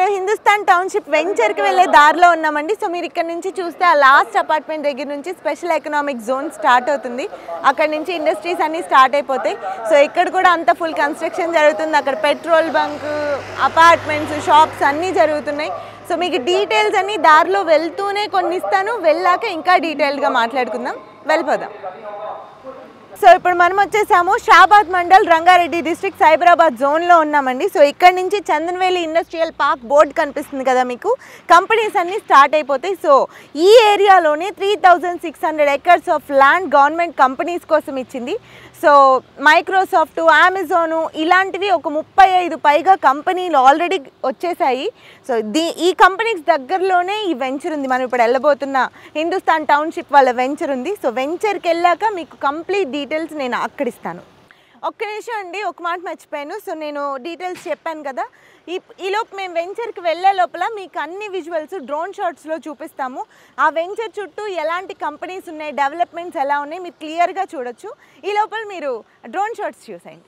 మనం హిందుస్థాన్ టౌన్షిప్ వెంచర్కి వెళ్ళే దారిలో ఉన్నామండి సో మీరు ఇక్కడ నుంచి చూస్తే ఆ లాస్ట్ అపార్ట్మెంట్ దగ్గర నుంచి స్పెషల్ ఎకనామిక్ జోన్ స్టార్ట్ అవుతుంది అక్కడ నుంచి ఇండస్ట్రీస్ అన్నీ స్టార్ట్ అయిపోతాయి సో ఇక్కడ కూడా అంత ఫుల్ కన్స్ట్రక్షన్ జరుగుతుంది అక్కడ పెట్రోల్ బంక్ అపార్ట్మెంట్స్ షాప్స్ అన్నీ జరుగుతున్నాయి సో మీకు డీటెయిల్స్ అన్నీ దారిలో వెళ్తూనే కొన్ని ఇస్తాను వెళ్ళాక ఇంకా డీటెయిల్గా మాట్లాడుకుందాం వెళ్ళిపోదాం సో ఇప్పుడు మనం వచ్చేసాము షాబాద్ మండల్ రంగారెడ్డి డిస్ట్రిక్ట్ సైబరాబాద్ జోన్లో ఉన్నామండి సో ఇక్కడ నుంచి చందన్వేలి ఇండస్ట్రియల్ పార్క్ బోర్డు కనిపిస్తుంది కదా మీకు కంపెనీస్ అన్నీ స్టార్ట్ అయిపోతాయి సో ఈ ఏరియాలోనే three thousand six hundred acres of land government companies కోసం ఇచ్చింది సో మైక్రోసాఫ్ట్ అమెజాను ఇలాంటివి ఒక ముప్పై ఐదు పైగా కంపెనీలు ఆల్రెడీ వచ్చేసాయి సో దీ ఈ కంపెనీస్ దగ్గరలోనే ఈ వెంచర్ ఉంది మనం ఇప్పుడు వెళ్ళబోతున్న హిందుస్థాన్ టౌన్షిప్ వాళ్ళ వెంచర్ ఉంది సో వెంచర్కి వెళ్ళాక మీకు కంప్లీట్ డీటెయిల్స్ నేను అక్కడ ఇస్తాను ఒక్క నిమిషం అండి ఒక మాట మర్చిపోయాను సో నేను డీటెయిల్స్ చెప్పాను కదా ఈ ఈలోపు మేము వెంచర్కి వెళ్ళే లోపల మీకు అన్ని విజువల్స్ డ్రోన్ షాట్స్లో చూపిస్తాము ఆ వెంచర్ చుట్టూ ఎలాంటి కంపెనీస్ ఉన్నాయి డెవలప్మెంట్స్ ఎలా ఉన్నాయి మీరు క్లియర్గా చూడొచ్చు ఈ లోపల మీరు డ్రోన్ షాట్స్ చూసేయండి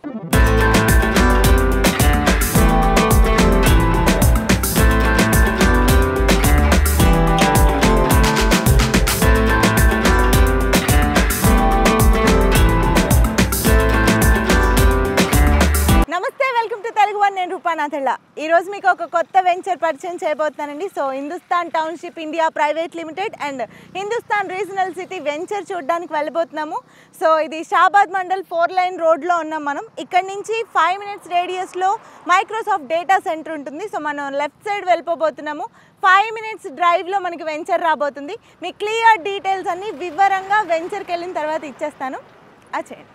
నమస్తే వెల్కమ్ టు తెలుగు వన్ నేను రూపానాథళ్ళ ఈరోజు మీకు ఒక కొత్త వెంచర్ పరిచయం చేయబోతున్నానండి so Hindustan township India private limited and Hindustan regional city venture చూడడానికి వెళ్ళబోతున్నాము సో ఇది షాబాద్ మండల్ ఫోర్ లైన్ రోడ్లో ఉన్నాం మనం ఇక్కడ నుంచి ఫైవ్ మినిట్స్ రేడియస్లో మైక్రోసాఫ్ట్ డేటా సెంటర్ ఉంటుంది సో మనం లెఫ్ట్ సైడ్ వెళ్ళిపోబోతున్నాము ఫైవ్ మినిట్స్ డ్రైవ్లో మనకి వెంచర్ రాబోతుంది మీ క్లియర్ డీటెయిల్స్ అన్ని వివరంగా వెంచర్కి వెళ్ళిన తర్వాత ఇచ్చేస్తాను అది చేయండి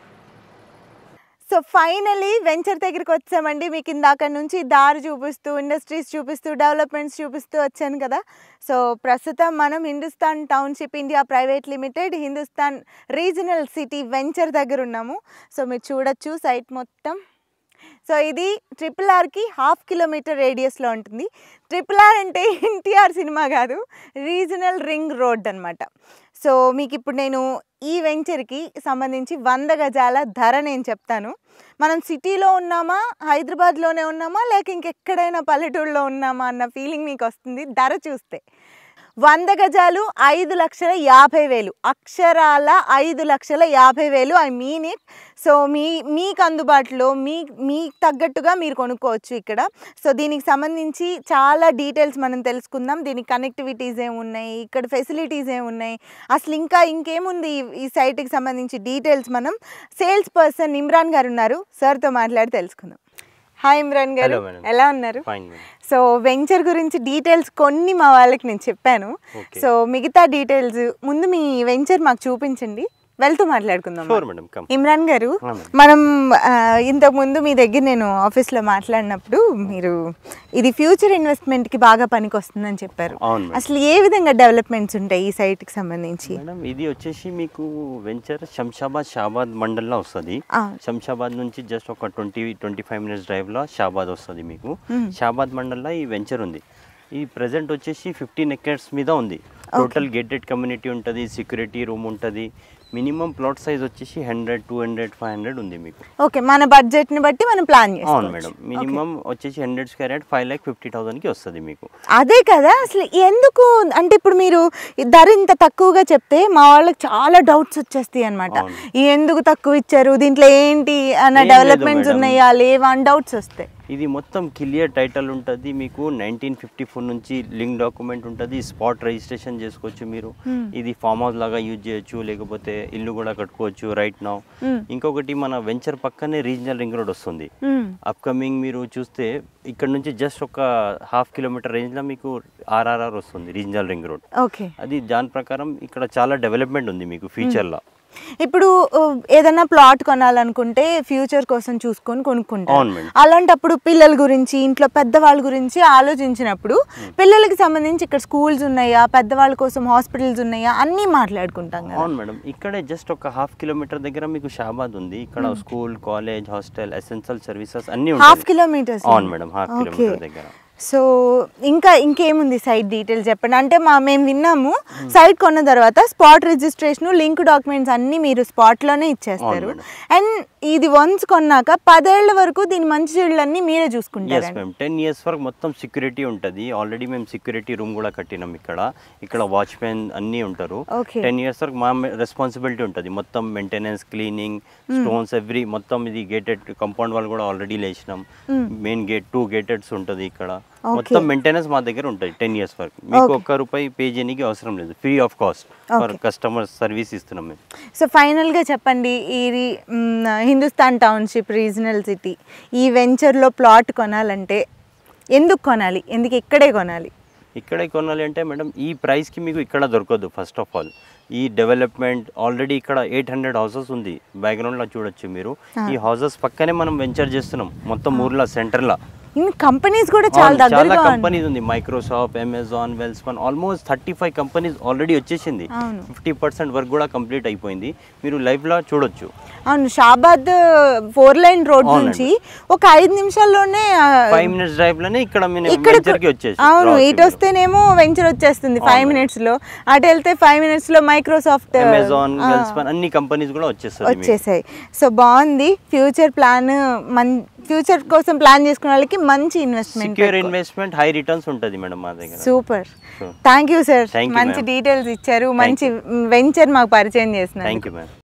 సో ఫైనలీ వెంచర్ దగ్గరికి వచ్చామండి మీకు ఇందాక నుంచి దారి చూపిస్తూ ఇండస్ట్రీస్ చూపిస్తూ డెవలప్మెంట్స్ చూపిస్తూ వచ్చాను కదా సో ప్రస్తుతం మనం Hindustan township India private limited Hindustan regional city venture దగ్గర ఉన్నాము సో మీరు చూడొచ్చు సైట్ మొత్తం సో ఇది ట్రిపుల్ ఆర్కి హాఫ్ కిలోమీటర్ రేడియస్లో ఉంటుంది ట్రిపుల్ ఆర్ అంటే ఎన్టీఆర్ సినిమా కాదు రీజనల్ రింగ్ రోడ్ అనమాట సో మీకు ఇప్పుడు నేను ఈ వెంచర్కి సంబంధించి వంద గజాల ధర నేను చెప్తాను మనం సిటీలో ఉన్నామా హైదరాబాద్లోనే ఉన్నామా లేక ఇంకెక్కడైనా పల్లెటూరులో ఉన్నామా అన్న ఫీలింగ్ మీకు వస్తుంది ధర చూస్తే వంద గజాలు ఐదు లక్షల యాభై వేలు అక్షరాల ఐదు లక్షల యాభై వేలు ఐ మీన్ ఇట్ సో మీ మీకు అందుబాటులో మీ మీకు తగ్గట్టుగా మీరు కొనుక్కోవచ్చు ఇక్కడ సో దీనికి సంబంధించి చాలా డీటెయిల్స్ మనం తెలుసుకుందాం దీనికి కనెక్టివిటీస్ ఏమున్నాయి ఇక్కడ ఫెసిలిటీస్ ఏమున్నాయి అసలు ఇంకా ఇంకేముంది ఈ- ఈ సైట్కి సంబంధించి డీటెయిల్స్ మనం సేల్స్ పర్సన్ ఇమ్రాన్ గారు ఉన్నారు సార్తో మాట్లాడి తెలుసుకుందాం హాయ్ ఇమ్రాన్ గారు Hello, madam. ఎలా ఉన్నారు ఫైన్ మేడం సో వెంచర్ గురించి డీటెయిల్స్ కొన్ని మా వాళ్ళకి నేను చెప్పాను Okay. సో మిగతా డీటెయిల్స్ ముందు మీ వెంచర్ మాకు చూపించండి వెళ్తూ మాట్లాడుకుందాం షూర్ మేడం కమ్ ఇమ్రాన్ గారు ఆ, మేడం. మనం ఆ, ఇంతకు ముందు మీ దగ్గర నేను ఆఫీస్లో మాట్లాడినప్పుడు మీరు ఇది ఫ్యూచర్ ఇన్వెస్ట్మెంట్కి బాగా పనికి వస్తుందని చెప్పారు అవును మేడం. అసలు ఏ విధంగా డెవలప్మెంట్స్ ఉంటాయి ఈ సైట్కి సంబంధించి మేడం ఇది వచ్చేసి మీకు వెంచర్ శంషాబాద్ షాబాద్ మండల్లో వస్తుంది ఆ. శంషాబాద్ నుంచి జస్ట్ ఒక ట్వంటీ ట్వంటీ ఫైవ్ మినిట్స్ డ్రైవ్లో షాబాద్ వస్తుంది మీకు షాబాద్ మండల్లో ఈ వెంచర్ ఉంది ఈ ప్రెసెంట్ వచ్చేసి ఫిఫ్టీన్ ఎకర్స్ మీద ఉంది టోటల్ గేటెడ్ కమ్యూనిటీ ఉంటుంది సెక్యూరిటీ రూమ్ ఉంటుంది మినిమం ప్లాట్ సైజ్ వచ్చేసి hundred two hundred five hundred ఉంది మీకు ఓకే మన బడ్జెట్ని బట్టి మనం ప్లాన్ అవును చేసుకోవచ్చు మేడం మినిమం వచ్చేసి hundred square yard five lakh fifty థౌసండ్కి వస్తుంది మీకు అదే కదా అసలు ఎందుకు అంటే ఇప్పుడు మీరు ఈ ధర ఇంత తక్కువగా చెప్తే మా వాళ్ళకి చాలా డౌట్స్ వచ్చేస్తాయి అనమాట అవును. ఎందుకు తక్కువ ఇచ్చారు దీంట్లో ఏంటి అన్న ఏం లేదు డెవలప్మెంట్స్ మేడం. ఉన్నాయా లేవా అని డౌట్స్ వస్తాయి ఇది మొత్తం క్లియర్ టైటిల్ ఉంటుంది మీకు నైన్టీన్ ఫిఫ్టీ ఫోర్ నుంచి లింక్ డాక్యుమెంట్ ఉంటుంది స్పాట్ రిజిస్ట్రేషన్ చేసుకోవచ్చు మీరు ఇది ఫామ్ హౌస్ లాగా యూజ్ చేయొచ్చు లేకపోతే ఇల్లు కూడా కట్టుకోవచ్చు రైట్ నౌ Hmm. ఇంకొకటి మన వెంచర్ పక్కనే రీజనల్ రింగ్ రోడ్ వస్తుంది మ్మ్. అప్కమింగ్ మీరు చూస్తే ఇక్కడ నుంచి జస్ట్ ఒక హాఫ్ కిలోమీటర్ రేంజ్లో మీకు ఆర్ఆర్ఆర్ వస్తుంది రీజనల్ రింగ్ రోడ్ ఓకే అది దాని ప్రకారం ఇక్కడ చాలా డెవలప్మెంట్ ఉంది మీకు ఫ్యూచర్లో ఇప్పుడు ఉ, ఏదైనా ప్లాట్ కొనాలనుకుంటే ఫ్యూచర్ కోసం చూసుకొని కొనుక్కుంటారు అవును మేడం. అలాంటప్పుడు పిల్లల గురించి ఇంట్లో పెద్దవాళ్ళ గురించి ఆలోచించినప్పుడు పిల్లలకి సంబంధించి ఇక్కడ స్కూల్స్ ఉన్నాయా పెద్దవాళ్ళ కోసం హాస్పిటల్స్ ఉన్నాయా అన్నీ మాట్లాడుకుంటాం కదా అవును మేడం ఇక్కడే జస్ట్ ఒక హాఫ్ కిలోమీటర్ దగ్గర మీకు షాబాద్ ఉంది ఇక్కడ school college hostel essential services అన్ని హాఫ్ ఉంటాయి కిలోమీటర్స్ అవును మేడం హాఫ్ కిలోమీటర్ దగ్గర సో ఇంకా ఇంకేముంది సైట్ డీటెయిల్స్ చెప్పండి అంటే మా మేము విన్నాము సైట్ కొన్న తర్వాత స్పాట్ రిజిస్ట్రేషన్ లింక్ డాక్యుమెంట్స్ అన్నీ మీరు స్పాట్లోనే ఇచ్చేస్తారు అవును అండ్ ఇది వన్స్ కొన్నాక పదేళ్ల వరకు దీని మంచి చెడులన్నీ మీరే ఎస్ చూసుకుంటారు మ్యామ్ టెన్ ఇయర్స్ వరకు మొత్తం సెక్యూరిటీ ఉంటుంది ఆల్రెడీ మేము సెక్యూరిటీ రూమ్ కూడా కట్టినాం ఇక్కడ ఇక్కడ వాచ్మెన్ అన్నీ ఉంటారు Okay. టెన్ ఇయర్స్ వరకు మా రెస్పాన్సిబిలిటీ ఉంటుంది మొత్తం మెయింటెనెన్స్ క్లీనింగ్ స్టోన్స్ ఎవ్రీ మొత్తం ఇది గేటెడ్ కంపౌండ్ వాళ్ళు కూడా ఆల్రెడీ లేచినాం మెయిన్ గేట్ టూ గేటెడ్స్ ఉంటుంది ఇక్కడ మొత్తం మెయింటెనెన్స్ మా దగ్గర ఉంటుంది టెన్ ఇయర్స్ వరకు మీకు ఒక్క రూపాయి పే చేయడానికి అవసరం లేదు free of cost for customer service ఇస్తున్నాం మేము సో ఫైనల్గా చెప్పండి ఈ రి- మ్, హిందుస్థాన్ టౌన్షిప్ రీజనల్ సిటీ ఈ వెంచర్లో ప్లాట్ కొనాలంటే ఎందుకు కొనాలి ఎందుకు ఇక్కడే కొనాలి ఇక్కడే కొనాలి అంటే మేడం ఈ ప్రైస్కి మీకు ఇక్కడ దొరకదు ఫస్ట్ ఆఫ్ ఆల్ ఈ డెవలప్మెంట్ ఆల్రెడీ ఇక్కడ ఎయిట్ హండ్రెడ్ హౌసెస్ ఉంది బ్యాక్గ్రౌండ్లో చూడొచ్చు మీరు ఈ హౌసెస్ పక్కనే మనం వెంచర్ చేస్తున్నాం మొత్తం ఊర్లో సెంటర్లో ఇన్ని కంపెనీస్ కూడా చాలా చాలా దగ్గరగా ఉన్నాయి. కంపెనీస్ ఉంది Microsoft Amazon Welspun almost thirty five companies already వచ్చేసింది అవును. ఫిఫ్టీ పర్సెంట్ వర్క్ కూడా కంప్లీట్ అయిపోయింది మీరు లైవ్లో చూడొచ్చు అవును షాబాద్ ఫోర్ లైన్ రోడ్ అవునండి. నుంచి ఒక ఐదు నిమిషాల్లోనే ఆ, ఫైవ్ మినిట్స్ డ్రైవ్ లోనే ఇక్కడ మీరు ఇక్కడ వెంచర్కి వచ్చేసి అవును రావచ్చు ఇటు మీరు. వస్తేనేమో వెంచర్ వచ్చేస్తుంది ఫైవ్ అవును. మినిట్స్ లో అటు వెళ్తే ఫైవ్ మినిట్స్ లో మైక్రోసాఫ్ట్ అమెజాన్ వెల్స్పన్ అన్ని కంపెనీస్ కూడా వచ్చేస్తుంది మీకు. వచ్చేసాయి సో బాగుంది ఫ్యూచర్ ప్లాన్ మన్ ఫ్యూచర్ కోసం ప్లాన్ చేసుకునే వాళ్ళకి మంచి investment secure investment high returns ఉంటుంది మేడం మా దగ్గర super Sure. Thank you sir Thank you, మంచి ma'am. డీటెయిల్స్ ఇచ్చారు మంచి వెంచర్ మాకు పరిచయం చేసినారు థ్యాంక్ యూ మ్యామ్